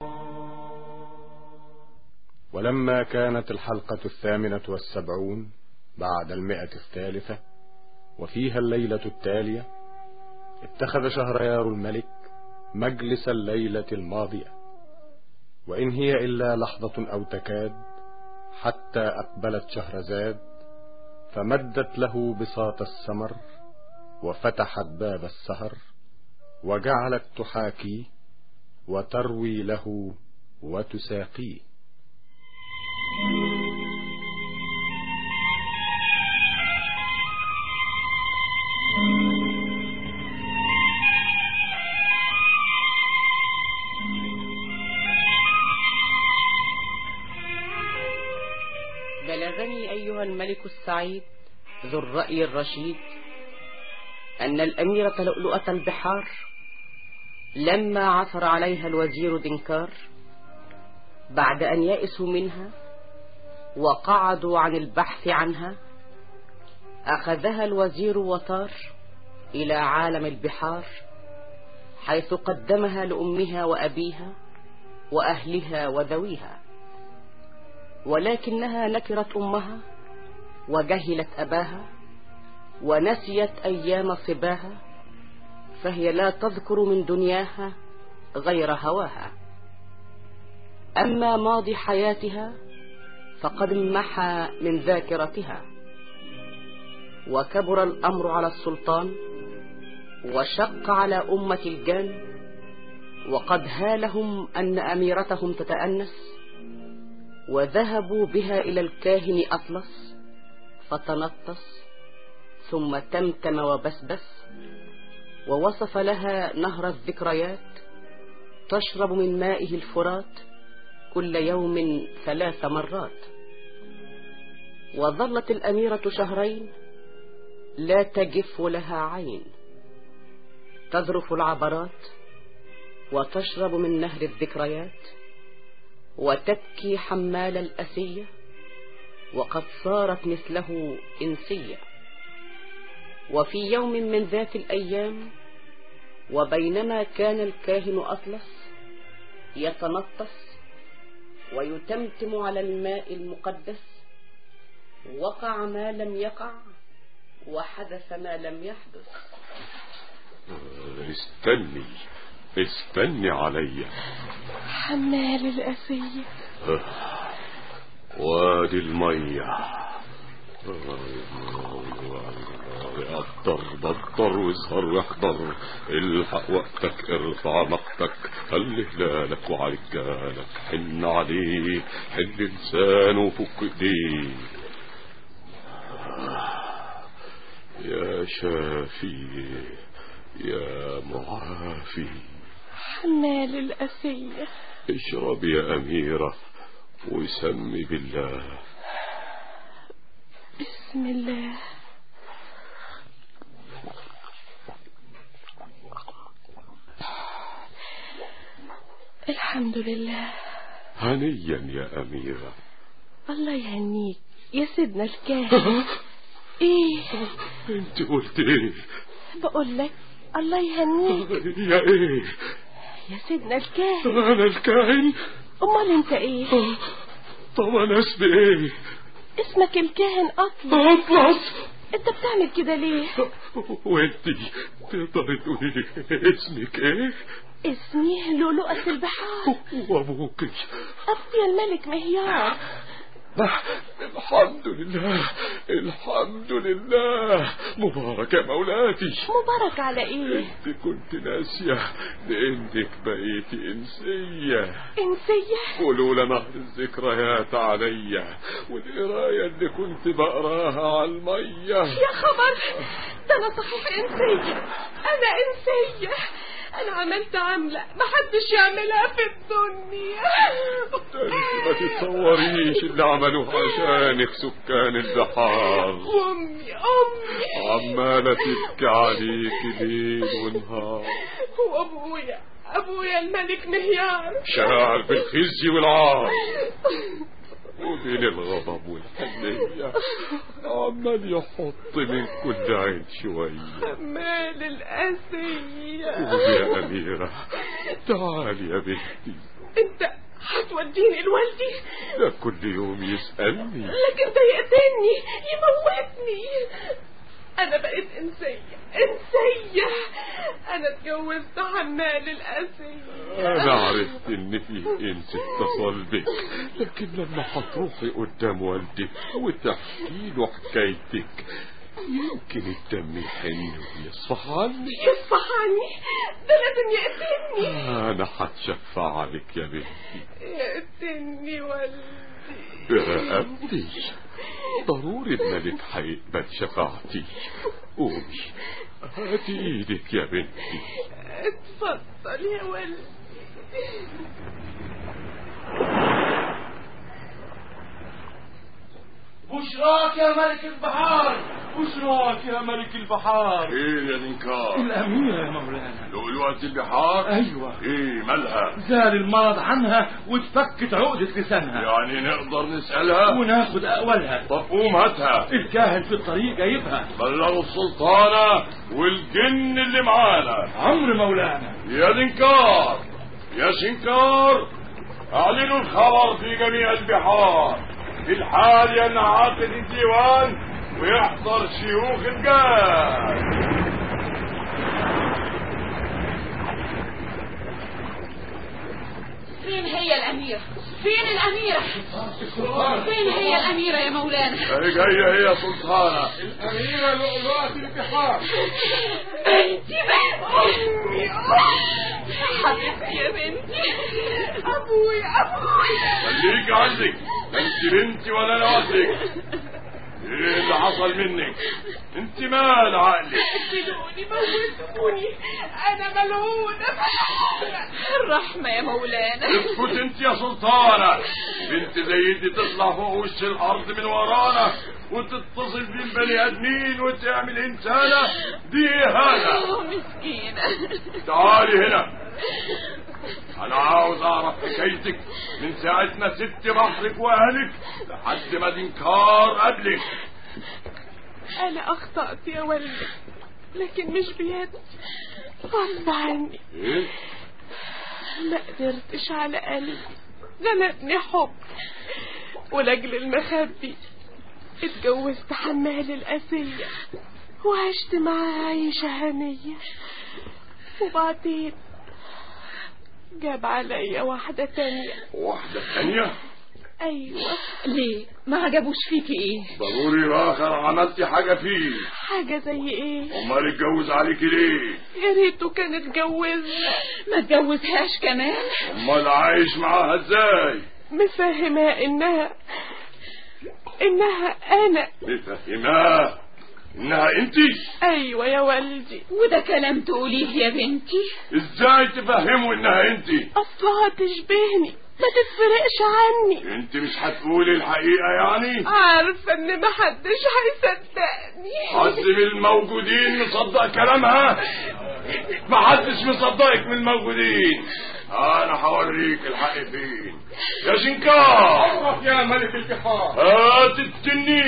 ولما كانت الحلقة الثامنة والسبعون بعد المئة الثالثة وفيها الليلة التالية اتخذ شهريار الملك مجلس الليلة الماضية وإن هي إلا لحظة أو تكاد حتى أقبلت شهرزاد فمدت له بساط السمر وفتحت باب السهر وجعلت تحاكيه وتروي له وتساقيه بلغني أيها الملك السعيد ذو الرأي الرشيد أن الأميرة لؤلؤة البحار لما عثر عليها الوزير دنكار بعد أن يئسوا منها وقعدوا عن البحث عنها أخذها الوزير وطار إلى عالم البحار حيث قدمها لأمها وأبيها وأهلها وذويها ولكنها نكرت أمها وجهلت أباها ونسيت أيام صباها فهي لا تذكر من دنياها غير هواها أما ماضي حياتها فقد محى من ذاكرتها وكبر الأمر على السلطان وشق على أمة الجان وقد هالهم أن أميرتهم تتأنس وذهبوا بها إلى الكاهن أطلس فتنطس ثم تمتم وبسبس ووصف لها نهر الذكريات تشرب من مائه الفرات كل يوم ثلاث مرات وظلت الأميرة شهرين لا تجف لها عين تذرف العبرات وتشرب من نهر الذكريات وتبكي حمال الأسية وقد صارت مثله إنسية وفي يوم من ذات الأيام وبينما كان الكاهن أطلس يتنطس ويتمتم على الماء المقدس وقع ما لم يقع وحدث ما لم يحدث استني استني عليا حمال الأسية وادي المية قدر بدر واسهر واحضر الحق وقتك ارفع مقتك خلي هلالك وعلى رجالك حن عليه حل لسانه وفك ايديه يا شافي يا معافي حمال الأسية اشرب يا أميرة وسمي بالله بسم الله الحمد لله هنيا يا أميرة الله يهنيك يا سيدنا الكاهن ايه انت قلت ايه بقول لك الله يهنيك يا ايه يا سيدنا الكاهن انا الكاهن امال انت ايه طب انا اسمي ايه اسمك الكاهن اطلس اطلس انت بتعمل كده ليه وانتي تقدري تقولي اسمك ايه اسمي لؤلؤة البحار وابوكي ابويا الملك مهيار الحمد لله الحمد لله مبارك يا مولاتي مبارك على ايه انت كنت ناسية لانك بقيتي انسية انسية قولوا نهر الذكريات عليا والقراية اللي كنت بقراها على المية يا خبر ده انا صحيح انسية انا انسية انا عملت عملة محدش يعملها في الدنيا ده انت ما تتصوريش اللي عملوه عشانك سكان البحار امي امي عمالة تبكي عليك ليل ونهار وابويا ابويا الملك مهيار شاعر بالخزي والعار وبين الغضب والحنية عمال يحط من كل عين شوية مال الأسية قومي يا أميرة تعالي يا بنتي انت توديني لوالدي ده كل يوم يسألني لكن ده يقتلني يموتني انا بقيت انسيه انسيه انا اتجوزت حمال الاسيه انا عرفت ان في انس اتصل بك لكن لما هتروحي قدام والدك وتحكي له حكايتك يمكن الدم يحن ويصفح عني يصفح عني ده لازم يقتلني انا هتشفع عليك يا بنتي يقتلني والدي رقبتي ضروري الملك هيقبل شفاعتي قومي هاتي ايدك يا بنتي اتفضل يا والدي بشراك يا ملك البحار بشراك يا ملك البحار ايه يا دينكار الأميرة يا مولانا لؤلؤة البحار أيوة ايه مالها زال المرض عنها واتفكت عقدة لسانها يعني نقدر نسألها وناخد أولها طب قوم هاتها الكاهن في الطريق جايبها بلغوا السلطانة والجن اللي معانا عمرو مولانا يا دنكار يا شنكار اعلنوا الخبر في جميع البحار في الحال ينعقد الديوان ويحضر شيوخ الجاد فين هي الأميرة؟ فين الأميرة؟ فين هي الأميرة يا مولانا؟ هي جاية هي سلطانة الأميرة لؤلؤة البحار بنتي امي حبيبتي يا بنتي ابويا ابويا خليك عندك انت بنتي ولا انا والدك ايه اللي حصل منك انت مال عقلك اقتلوني موتوني انا ملعونه الرحمة يا مولانا اسكت انت يا سلطانة بنت زي دي تطلع فوق وش الارض من ورانا وتتصل بالبني ادمين وتعمل انسانة دي اهانة أوه، مسكينة تعالي هنا انا عاوز اعرف حكايتك من ساعة ما سبت بحرك واهلك لحد ما دينكار قبلك انا اخطأت يا والدي لكن مش بيدي غصب عني ايه ما قدرتش على قلبي غلبني حب ولاجل المخبي اتجوزت حمال الأسية وعشت معاه عيشة هنية وبعدين جاب عليا واحدة تانية واحدة ثانية أيوة ليه؟ ما عجبوش فيكي إيه؟ ضروري باخر عملتي حاجة فيه حاجة زي ايه امال اتجوز عليكي ليه يا ريته كان اتجوزنا ما تجوزهاش كمان؟ امال عايش معاها ازاي مفهمها انها انها انا مفهماه انها انت ايوه يا والدي وده كلام تقوليه يا بنتي؟ ازاي تفهموا انها انت اصلها تشبهني ما تتفرقش عني انت مش هتقولي الحقيقة يعني عارفة ان محدش هيصدقني حد من الموجودين مصدق كلامها محدش مصدقك من الموجودين انا هوريك الحق فين يا شنكار يا ملك البحار هات التنين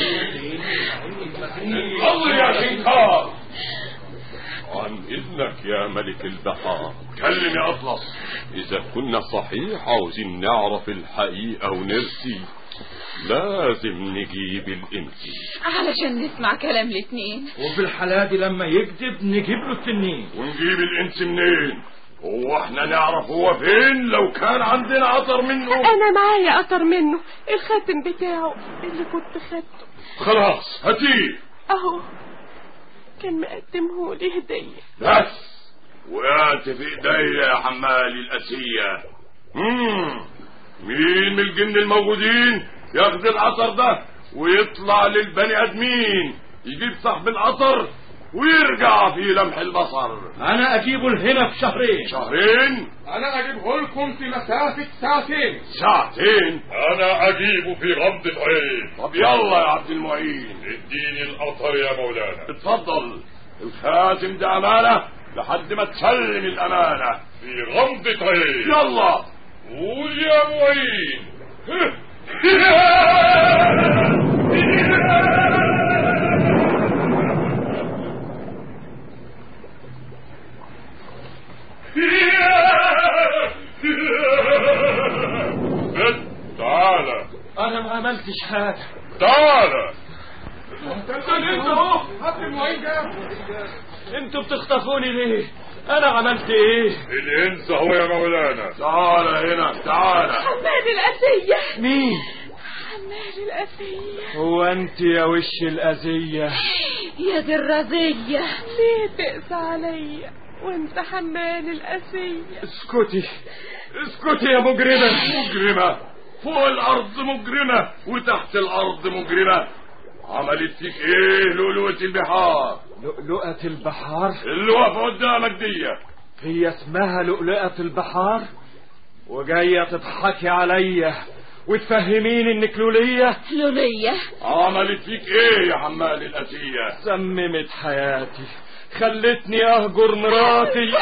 الله يا شنكار عن إذنك يا ملك البحار كلم يا أطلس إذا كنا صحيح عاوزين نعرف الحقيقة ونرسي لازم نجيب الإنس علشان نسمع كلام الاتنين وفي الحالة دي لما يكذب نجيب له التنين ونجيب الإنس منين هو احنا نعرف هو فين لو كان عندنا عطر منه انا معايا قطر منه الخاتم بتاعه اللي كنت خدته خلاص هاتيه اهو كان مقدمه لي هدية بس وقعت في ايديا يا حمالي الأسية مم. مين من الجن الموجودين ياخد العطر ده ويطلع للبني ادمين يجيب صاحب العطر ويرجع في لمح البصر أنا أجيبه هنا في شهرين شهرين أنا أجيبه لكم في مسافة ساعتين ساعتين أنا أجيب في غمضة عين طب يلا يا عبد المعين اديني القطر يا مولانا اتفضل الخاتم ده امانه لحد ما تسلم الامانه في غمضة عين يلا قول يا معين عملتش حاجة تعال انت اهو هات المعين انتوا بتخطفوني ليه انا عملت ايه الإنس هو يا مولانا تعال هنا تعال حماد الأسية مين حماد الأسية هو انت يا وش الاذية يا دي الرزية ليه تقسى عليا وانت حمال الأسية اسكتي اسكتي يا مجرمة مجرمة فوق الأرض مجرمة وتحت الأرض مجرمة عملت فيك ايه لؤلؤة البحار لؤلؤة البحار اللي واقفة قدامك دي هي اسمها لؤلؤة البحار وجاية تضحكي عليا وتفهميني انك لولية لولية عملت فيك ايه يا حمال الأسية سممت حياتي خلتني اهجر مراتي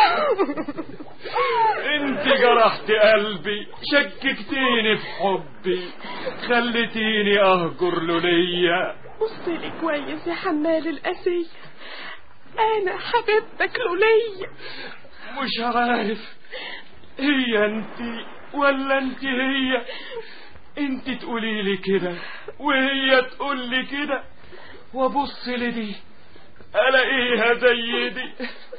انت جرحت قلبي شككتيني في حبي خلتيني اهجر لولية بص لي كويس يا حمال الأسية أنا حبيبتك لولية مش عارف هي انت ولا انت هي انت تقولي لي كده وهي تقول لي كده وابص لدي الاقيها زي دي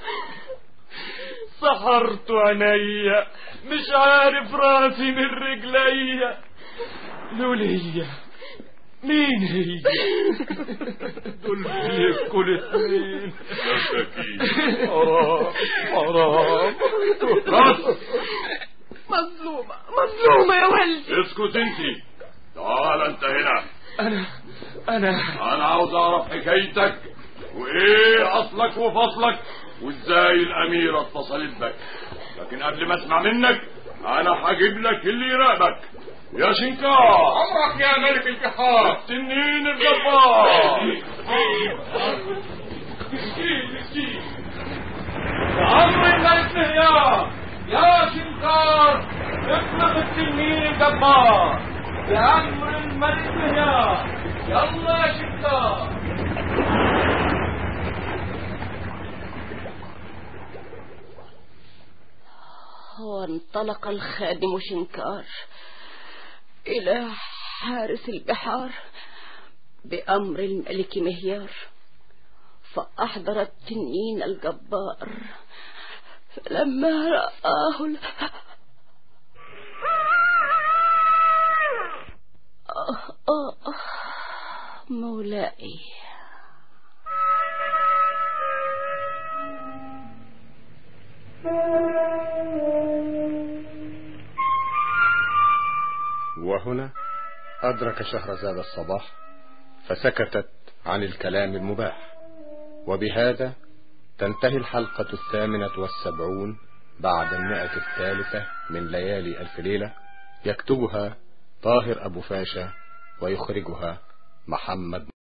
سحرت عينيا مش عارف راسي من رجليا لولية مين هي دول بيبكوا الاتنين حرام حرام بس مظلومة مظلومة يا ولدي اسكت انت تعال انت هنا انا انا انا عاوز اعرف حكايتك وايه اصلك وفصلك وازاي الاميرة اتصلت بك لكن قبل ما اسمع منك انا هجيب لك اللي يراقبك يا شنكار عمرك يا ملك البحار التنين الجبار عمرو الملك مهيار يا شنكار اطلق التنين الجبار يا عمرو الملك مهيار يلا يا شنكار وانطلق الخادم شنكار إلى حارس البحار بأمر الملك مهيار فأحضر التنين الجبار فلما رآه ال- آه آه آه مولاي وهنا أدرك شهرزاد الصباح فسكتت عن الكلام المباح وبهذا تنتهي الحلقة الثامنة والسبعون بعد المئة الثالثة من ليالي ألف ليلة يكتبها طاهر أبو فاشا ويخرجها محمد